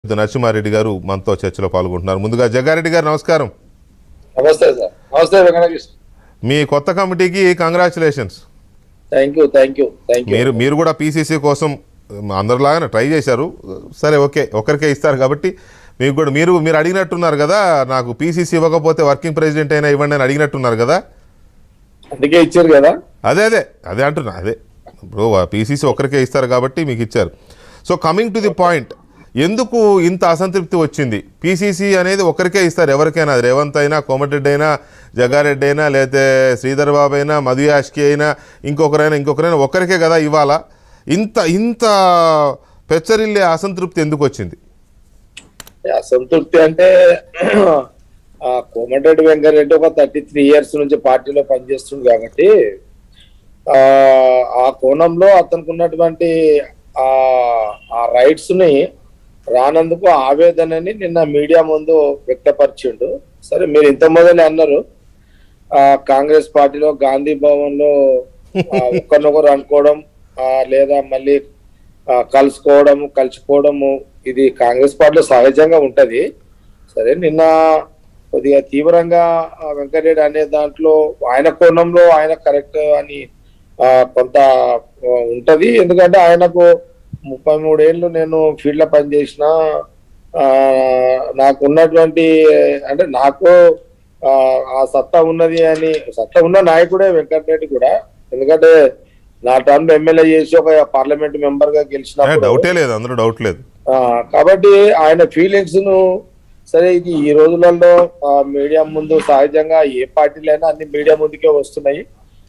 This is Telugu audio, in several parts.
నరసింహారెడ్డి గారు మనతో చర్చలో పాల్గొంటున్నారు ముందుగా జగ్గారెడ్డి గారు నమస్కారం నమస్తే సార్ నమస్తే వెంకటకృష్ణ మీ కొత్త కమిటీకి congratulations thank you thank you thank you మీరు మీరు కూడా పీసీసీ కోసం అందరిలాగానే ట్రై చేశారు సరే ఓకే ఒకరికే ఇస్తారు కాబట్టి మీకు కూడా మీరు మీరు అడిగినట్టున్నారు కదా నాకు పీసీసీ ఇవ్వకపోతే వర్కింగ్ ప్రెసిడెంట్ అయినా ఇవ్వండి అని అడిగినట్టున్నారు కదా అందుకే ఇచ్చారు కదా అదే అదే అదే అంటున్నా అదే ఇప్పుడు పీసీసీ ఒకరికే ఇస్తారు కాబట్టి మీకు ఇచ్చారు so coming to the point ఎందుకు ఇంత అసంతృప్తి వచ్చింది పీసీసీ అనేది ఒకరికే ఇస్తారు ఎవరికైనా అది రేవంత్ అయినా కోమటిరెడ్డి అయినా జగారెడ్డి అయినా లేకపోతే శ్రీధర్ బాబు అయినా మధు యాష్కి అయినా ఇంకొకరైనా ఇంకొకరైనా ఒకరికే కదా ఇవాళ ఇంత ఇంత పెచ్చరిల్లే అసంతృప్తి ఎందుకు వచ్చింది అసంతృప్తి అంటే ఆ కోమటిరెడ్డి వెంకరెడ్డి ఒక థర్టీ త్రీ ఇయర్స్ నుంచి పార్టీలో పనిచేస్తుంది కాబట్టి ఆ ఆ కోణంలో అతనికి ఉన్నటువంటి ఆ ఆ రైట్స్ ని రానందుకు ఆవేదనని నిన్న మీడియా ముందు వ్యక్తపరిచిండు సరే మీరు ఇంత మొదలే అన్నారు ఆ కాంగ్రెస్ పార్టీలో గాంధీ భవన్ లో ఆ, ఒకరినొకరు అనుకోవడం ఆ, లేదా మళ్ళీ ఆ, కలుసుకోవడము కలిసిపోవడము ఇది కాంగ్రెస్ పార్టీలో సహజంగా ఉంటది సరే నిన్న కొద్దిగా తీవ్రంగా ఆ, వెంకటరెడ్డి అనే దాంట్లో ఆయన కోణంలో ఆయన కరెక్ట్ అని ఆ, కొంత ఆ, ఉంటది ఎందుకంటే ఆయనకు ముప్పై మూడేళ్ళు నేను ఫీల్డ్ లో పనిచేసిన ఆ, నాకు ఉన్నటువంటి అంటే నాకు ఆ, ఆ సత్తా ఉన్నది అని సత్తా ఉన్న నాయకుడే వెంకటరెడ్డి కూడా ఎందుకంటే నా టర్మ్ ఎమ్మెల్యే చేసి ఒక పార్లమెంట్ మెంబర్ గా గెలిచినప్పుడు డౌటే లేదు అందులో డౌట్ లేదు ఆ, కాబట్టి ఆయన ఫీలింగ్స్ ను సరే ఇది ఈ రోజులలో ఆ, మీడియా ముందు సహజంగా ఏ పార్టీలైనా అన్ని మీడియా ముందుకే వస్తున్నాయి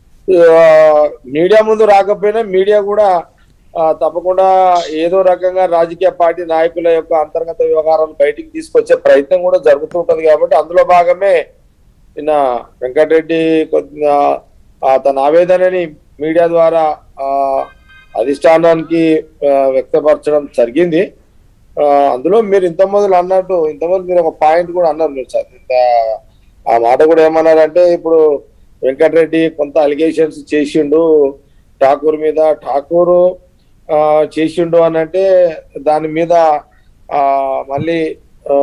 ఆ, మీడియా ముందు రాకపోయినా మీడియా కూడా ఆ, తప్పకుండా ఏదో రకంగా రాజకీయ పార్టీ నాయకుల యొక్క అంతర్గత వ్యవహారాలు బయటికి తీసుకొచ్చే ప్రయత్నం కూడా జరుగుతుంటది కాబట్టి అందులో భాగమే నిన్న వెంకటరెడ్డి కొద్దిగా ఆ, తన ఆవేదనని మీడియా ద్వారా ఆ, అధిష్టానానికి ఆ, వ్యక్తపరచడం జరిగింది ఆ, అందులో మీరు ఇంత మొదలు అన్నట్టు ఇంత మొదలు మీరు ఒక పాయింట్ కూడా అన్నారు మీరు సార్ ఇంత ఆ మాట కూడా ఏమన్నారంటే ఇప్పుడు వెంకటరెడ్డి కొంత అలిగేషన్స్ చేసిండు ఠాకూర్ మీద ఠాకూర్ ఆ, చేసిండు అని అంటే దాని మీద ఆ మళ్ళీ ఆ,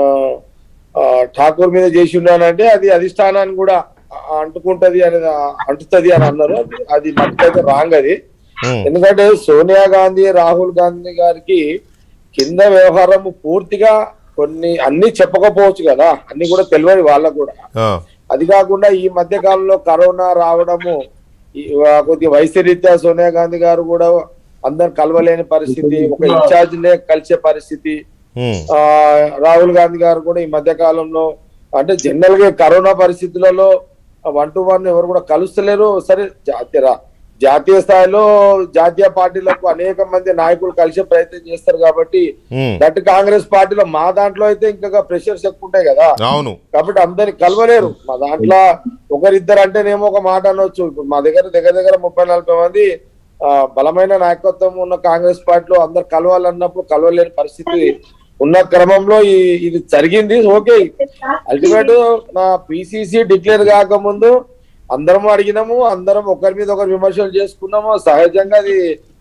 ఆ, ఠాకూర్ మీద చేసిండు అని అంటే అది అధిష్టానాన్ని కూడా ఆ- అంటుకుంటది అనేది ఆ- అంటుతది అని అన్నారు అది- అది మనకైతే రాంగ్ అది ఉమ్, ఎందుకంటే సోనియా గాంధీ రాహుల్ గాంధీ గారికి కింద వ్యవహారం పూర్తిగా కొన్ని అన్ని చెప్పకపోవచ్చు కదా అన్ని కూడా తెలియదు వాళ్ళకు కూడా ఆ, అది కాకుండా ఈ మధ్య కాలంలో కరోనా రావడము ఈ, ఆ, కొద్దిగా వయసు రీత్యా సోనియా గాంధీ గారు కూడా అందరు కలవలేని పరిస్థితి ఒక ఇన్ఛార్జ్ నే కలిసే పరిస్థితి ఉమ్, ఆ రాహుల్ గాంధీ గారు కూడా ఈ మధ్య కాలంలో అంటే జనరల్ గా కరోనా పరిస్థితులలో వన్ టు వన్ ఎవరు కూడా కలుస్తలేరు సరే జాతీయ రా- జాతీయ స్థాయిలో జాతీయ పార్టీలకు అనేక మంది నాయకులు కలిసే ప్రయత్నం చేస్తారు కాబట్టి ఉమ్, దట్ కాంగ్రెస్ పార్టీలో మా దాంట్లో అయితే ఇంకా ప్రెషర్స్ ఎక్కువ ఉంటాయి కదా అవును కాబట్టి అందరిని కలవలేరు మా దాంట్లో ఒకరిద్దరు అంటేనేమో ఒక మాట అనొచ్చు ఇప్పుడు మా దగ్గర దగ్గర దగ్గర ముప్పై నలభై మంది ఆ, బలమైన నాయకత్వం ఉన్న కాంగ్రెస్ పార్టీలో అందరు కలవాలన్నప్పుడు కలవలేని పరిస్థితి ఉన్న క్రమంలో ఈ ఇది జరిగింది ఓకే అల్టిమేట్ నా పిసిసి డిక్లేర్ కాకముందు అందరం అడిగినాము అందరం ఒకరి మీద ఒకరు విమర్శలు చేసుకున్నాము సహజంగా అది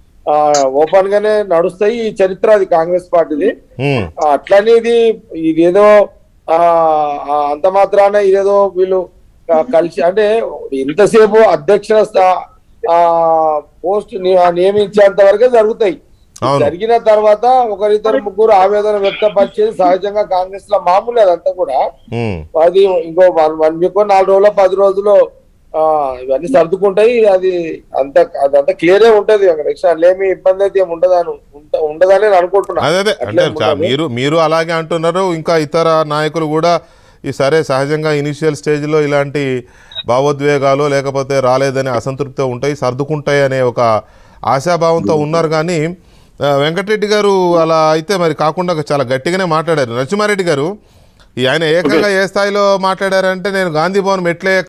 ఓపెన్ గానే నడుస్తాయి ఈ చరిత్ర అది కాంగ్రెస్ పార్టీది ఉమ్, ఆ, అట్లని ఇది ఇదేదో ఆ ఆ, అంత మాత్రాన ఇదేదో వీళ్ళు ఆ, కలిసి అంటే ఇంతసేపు అధ్యక్ష స్థా- ఆ పోస్ట్ ని- నియమించేంత వరకే జరుగుతాయి అవును. జరిగిన తర్వాత ఒకరిద్దరు ముగ్గురు ఆవేదన వ్యక్తపరిచేది సహజంగా కాంగ్రెస్ లో మామూలు అదంతా కూడా ఉమ్. అది ఇంకో వన్ వన్ వీక్ నాలుగు రోజులు పది రోజులు ఆ ఇవన్నీ సర్దుకుంటాయి అది అంత అదంతా క్లియరే ఉంటది అక్కడ అందులో ఏమి ఇబ్బంది అయితే ఏమి ఉండదని ఉంట- ఉండదని నేను అనుకుంటున్నా అదే అదే అట్లే అంటే చా- ఉండదు. మీరు మీరు అలాగే అంటున్నారు ఇంకా ఇతర నాయకులు కూడా ఈ సరే సహజంగా ఇనిషియల్ స్టేజ్లో ఇలాంటి భావోద్వేగాలు లేకపోతే రాలేదనే అసంతృప్తి ఉంటాయి సర్దుకుంటాయి అనే ఒక ఆశాభావంతో ఉన్నారు కానీ ఆ, వెంకటరెడ్డి గారు అలా అయితే మరి కాకుండా చాలా గట్టిగానే మాట్లాడారు నరసింహారెడ్డి గారు ఈ ఆయన ఏకంగా ఏ స్థాయిలో మాట్లాడారంటే నేను గాంధీ భవన్ మెట్లే